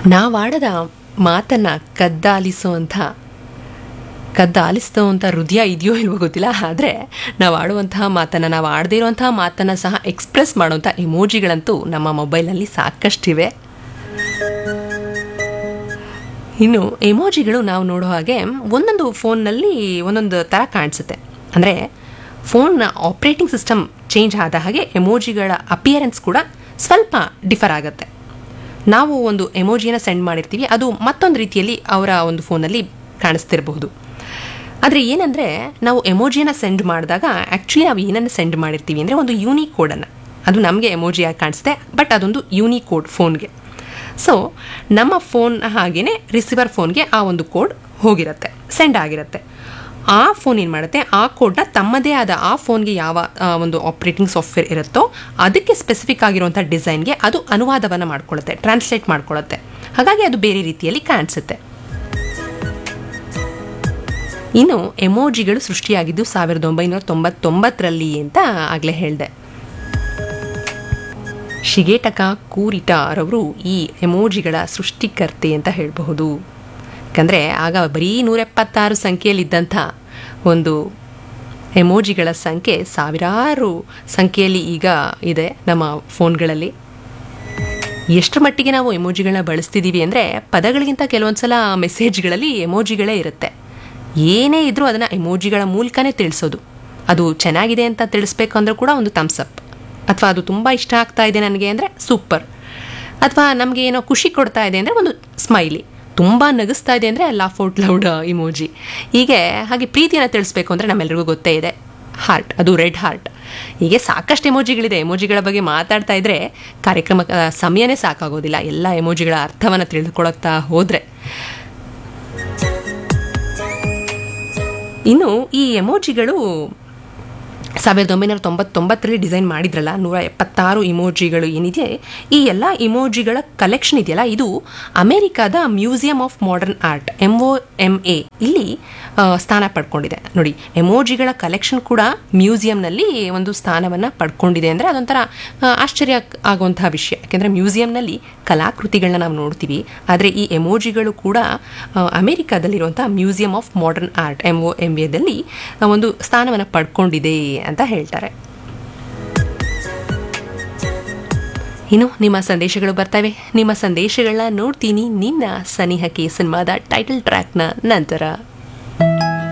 ನಾವಾಡದ ಮಾತನ್ನು ಕದ್ದಾಲಿಸುವಂಥ ಕದ್ದಾಲಿಸುವಂಥ ಹೃದಯ ಇದೆಯೋ ಇಲ್ವೋ ಗೊತ್ತಿಲ್ಲ ಆದರೆ ನಾವು ಆಡುವಂತಹ ಮಾತನ್ನು ನಾವು ಆಡದೇ ಇರುವಂತಹ ಮಾತನ್ನು ಸಹ ಎಕ್ಸ್ಪ್ರೆಸ್ ಮಾಡುವಂಥ ಎಮೋಜಿಗಳಂತೂ ನಮ್ಮ ಮೊಬೈಲ್ನಲ್ಲಿ ಸಾಕಷ್ಟಿವೆ ಇನ್ನು ಎಮೋಜಿಗಳು ನಾವು ನೋಡೋ ಹಾಗೆ ಒಂದೊಂದು ಫೋನ್ನಲ್ಲಿ ಒಂದೊಂದು ಥರ ಕಾಣಿಸುತ್ತೆ ಅಂದರೆ ಫೋನ್ನ ಆಪ್ರೇಟಿಂಗ್ ಸಿಸ್ಟಮ್ ಚೇಂಜ್ ಆದ ಹಾಗೆ ಎಮೋಜಿಗಳ ಅಪಿಯರೆನ್ಸ್ ಕೂಡ ಸ್ವಲ್ಪ ಡಿಫರ್ ಆಗುತ್ತೆ ನಾವು ಒಂದು ಎಮೋಜಿಯನ್ನು ಸೆಂಡ್ ಮಾಡಿರ್ತೀವಿ ಅದು ಮತ್ತೊಂದು ರೀತಿಯಲ್ಲಿ ಅವರ ಒಂದು ಫೋನಲ್ಲಿ ಕಾಣಿಸ್ತಿರಬಹುದು ಆದರೆ ಏನಂದರೆ ನಾವು ಎಮೋಜಿಯನ್ನು ಸೆಂಡ್ ಮಾಡಿದಾಗ ಆ್ಯಕ್ಚುಲಿ ನಾವು ಏನನ್ನು ಸೆಂಡ್ ಮಾಡಿರ್ತೀವಿ ಅಂದರೆ ಒಂದು ಯೂನಿಕ್ ಕೋಡನ್ನು ಅದು ನಮಗೆ ಎಮೋಜಿಯಾಗಿ ಕಾಣಿಸುತ್ತೆ ಬಟ್ ಅದೊಂದು ಯೂನಿಕ್ ಕೋಡ್ ಫೋನ್ಗೆ ಸೊ ನಮ್ಮ ಫೋನ್ ಹಾಗೆಯೇ ರಿಸೀವರ್ ಫೋನ್ಗೆ ಆ ಒಂದು ಕೋಡ್ ಹೋಗಿರುತ್ತೆ ಸೆಂಡ್ ಆಗಿರುತ್ತೆ ಆ ಫೋನ್ ಏನು ಮಾಡುತ್ತೆ ಆ ಕೋಡ್ನ ತಮ್ಮದೇ ಆದ ಆ ಫೋನ್ಗೆ ಯಾವ ಆ, ಒಂದು ಆಪ್ರೇಟಿಂಗ್ ಸಾಫ್ಟ್ವೇರ್ ಇರುತ್ತೋ ಅದಕ್ಕೆ ಸ್ಪೆಸಿಫಿಕ್ ಆಗಿರುವಂಥ ಡಿಸೈನ್ಗೆ ಅದು ಅನುವಾದವನ್ನು ಮಾಡ್ಕೊಳ್ಳುತ್ತೆ ಟ್ರಾನ್ಸ್ಲೇಟ್ ಮಾಡ್ಕೊಳ್ಳುತ್ತೆ ಹಾಗಾಗಿ ಅದು ಬೇರೆ ರೀತಿಯಲ್ಲಿ ಕಾಣಿಸುತ್ತೆ ಇನ್ನು ಎಮೋಜಿಗಳು ಸೃಷ್ಟಿಯಾಗಿದ್ದು ಸಾವಿರದ ಒಂಬೈನೂರ ತೊಂಬತ್ತೊಂಬತ್ತರಲ್ಲಿ ಅಂತ ಆಗಲೇ ಹೇಳಿದೆ ಶಿಗೇಟಕ ಕೂರಿಟಾರವರು ಈ ಎಮೋಜಿಗಳ ಸೃಷ್ಟಿಕರ್ತೆ ಅಂತ ಹೇಳಬಹುದು ಯಾಕಂದರೆ ಆಗ ಬರೀ ನೂರೆಪ್ಪತ್ತಾರು ಸಂಖ್ಯೆಯಲ್ಲಿದ್ದಂಥ ಒಂದು ಎಮೋಜಿಗಳ ಸಂಖ್ಯೆ ಸಾವಿರಾರು ಸಂಖ್ಯೆಯಲ್ಲಿ ಈಗ ಇದೆ ನಮ್ಮ ಫೋನ್ಗಳಲ್ಲಿ ಎಷ್ಟು ಮಟ್ಟಿಗೆ ನಾವು ಎಮೋಜಿಗಳನ್ನ ಬಳಸ್ತಿದ್ದೀವಿ ಅಂದರೆ ಪದಗಳಿಗಿಂತ ಕೆಲವೊಂದು ಸಲ ಮೆಸೇಜ್ಗಳಲ್ಲಿ ಎಮೋಜಿಗಳೇ ಇರುತ್ತೆ ಏನೇ ಇದ್ರೂ ಅದನ್ನು ಎಮೋಜಿಗಳ ಮೂಲಕನೇ ತಿಳಿಸೋದು ಅದು ಚೆನ್ನಾಗಿದೆ ಅಂತ ತಿಳಿಸ್ಬೇಕು ಅಂದರೂ ಕೂಡ ಒಂದು ಥಮ್ಸ್ ಅಪ್ ಅಥವಾ ಅದು ತುಂಬ ಇಷ್ಟ ಆಗ್ತಾ ಇದೆ ನನಗೆ ಅಂದರೆ ಸೂಪರ್ ಅಥವಾ ನಮಗೆ ಏನೋ ಖುಷಿ ಕೊಡ್ತಾ ಇದೆ ಅಂದರೆ ಒಂದು ಸ್ಮೈಲಿ ತುಂಬ ನಗಿಸ್ತಾ ಇದೆ ಅಂದರೆ ಲಾಫ್ ಔಟ್ ಲೌಡ್ ಇಮೋಜಿ ಹೀಗೆ ಹಾಗೆ ಪ್ರೀತಿಯನ್ನು ತಿಳಿಸ್ಬೇಕು ಅಂದರೆ ನಮ್ಮೆಲ್ರಿಗೂ ಗೊತ್ತೇ ಇದೆ ಹಾರ್ಟ್ ಅದು ರೆಡ್ ಹಾರ್ಟ್ ಹೀಗೆ ಸಾಕಷ್ಟು ಎಮೋಜಿಗಳಿದೆ ಎಮೋಜಿಗಳ ಬಗ್ಗೆ ಮಾತಾಡ್ತಾ ಇದ್ರೆ ಕಾರ್ಯಕ್ರಮ ಆ, ಸಮಯನೇ ಸಾಕಾಗೋದಿಲ್ಲ ಎಲ್ಲ ಎಮೋಜಿಗಳ ಅರ್ಥವನ್ನು ತಿಳಿದುಕೊಳ್ತಾ ಹೋದರೆ ಇನ್ನು ಈ ಎಮೋಜಿಗಳು ಸಾವಿರದ ಒಂಬೈನೂರ ತೊಂಬತ್ತೊಂಬತ್ತರಲ್ಲಿ ಡಿಸೈನ್ ಮಾಡಿದ್ರಲ್ಲ ನೂರ ಎಪ್ಪತ್ತಾರು ಇಮೋಜಿಗಳು ಏನಿದೆ ಈ ಎಲ್ಲ ಇಮೋಜಿಗಳ ಕಲೆಕ್ಷನ್ ಇದೆಯಲ್ಲ ಇದು ಅಮೆರಿಕಾದ museum of modern art M O M A ಇಲ್ಲಿ ಆ, ಸ್ಥಾನ ಪಡ್ಕೊಂಡಿದೆ ನೋಡಿ ಎಮೋಜಿಗಳ ಕಲೆಕ್ಷನ್ ಕೂಡ ಮ್ಯೂಸಿಯಂನಲ್ಲಿ ಒಂದು ಸ್ಥಾನವನ್ನು ಪಡ್ಕೊಂಡಿದೆ ಅಂದರೆ ಅದೊಂಥರ ಆ, ಆಶ್ಚರ್ಯ ಆಗುವಂತಹ ವಿಷಯ ಯಾಕೆಂದರೆ ಮ್ಯೂಸಿಯಂನಲ್ಲಿ ಕಲಾಕೃತಿಗಳನ್ನ ನಾವು ನೋಡ್ತೀವಿ ಆದರೆ ಈ ಎಮೋಜಿಗಳು ಕೂಡ ಆ, ಅಮೆರಿಕಾದಲ್ಲಿರುವಂಥ museum of modern art M O M ಎದಲ್ಲಿ ಒಂದು ಸ್ಥಾನವನ್ನು ಪಡ್ಕೊಂಡಿದೆ ಅಂತ ಹೇಳ್ತಾರೆ ಇನ್ನು ನಿಮ್ಮ ಸಂದೇಶಗಳು ಬರ್ತವೆ ನಿಮ್ಮ ಸಂದೇಶಗಳನ್ನ ನೋಡ್ತೀನಿ ನಿನ್ನ ಸನಿಹಕ್ಕೆ ಸಿನಿಮಾದ ಟೈಟಲ್ ಟ್ರ್ಯಾಕ್ನ ನಂತರ